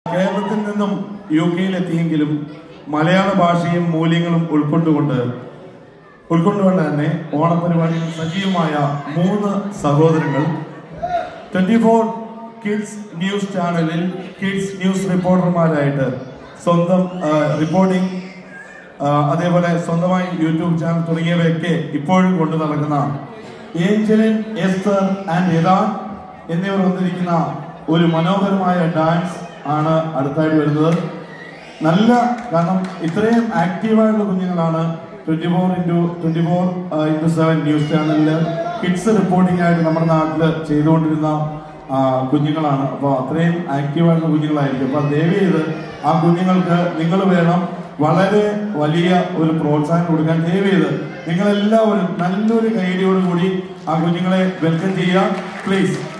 കേരളത്തിൽ നിന്നും യു കെയിലെത്തിയെങ്കിലും മലയാള ഭാഷയും മൂല്യങ്ങളും ഉൾക്കൊണ്ടുകൊണ്ട് ഉൾക്കൊണ്ടുകൊണ്ട് തന്നെ ഓണപരിപാടിയിൽ സജീവമായ മൂന്ന് സഹോദരങ്ങൾ ട്വന്റി ഫോർ കിഡ്സ് ന്യൂസ് ചാനലിൽ കിഡ്സ് ന്യൂസ് റിപ്പോർട്ടർമാരായിട്ട് സ്വന്തം റിപ്പോർട്ടിംഗ് അതേപോലെ സ്വന്തമായി യൂട്യൂബ് ചാനൽ തുടങ്ങിയവയൊക്കെ ഇപ്പോഴും കൊണ്ടു നടക്കുന്ന ഏഞ്ചലിൻ എസ്തർ ആൻഡ് ഇറാൻ എന്നിവർ വന്നിരിക്കുന്ന ഒരു മനോഹരമായ ഡാൻസ് ആണ് അടുത്തായിട്ട് വരുന്നത് നല്ല കാരണം ഇത്രയും ആക്റ്റീവായിട്ടുള്ള കുഞ്ഞുങ്ങളാണ് twenty four into twenty four into seven news ചാനലിൽ കിഡ്സ് റിപ്പോർട്ടിംഗ് ആയിട്ട് നമ്മുടെ നാട്ടിൽ ചെയ്തുകൊണ്ടിരുന്ന ആ, കുഞ്ഞുങ്ങളാണ് അപ്പോൾ അത്രയും ആക്റ്റീവായിട്ടുള്ള കുഞ്ഞുങ്ങളായിരിക്കും അപ്പോൾ ദയവ് ചെയ്ത് ആ കുഞ്ഞുങ്ങൾക്ക് നിങ്ങൾ വേണം വളരെ വലിയ ഒരു പ്രോത്സാഹനം കൊടുക്കാൻ ദയവ് ചെയ്ത് നിങ്ങളെല്ലാവരും നല്ലൊരു കൈഡിയോട് കൂടി ആ കുഞ്ഞുങ്ങളെ വെൽക്കം ചെയ്യുക പ്ലീസ്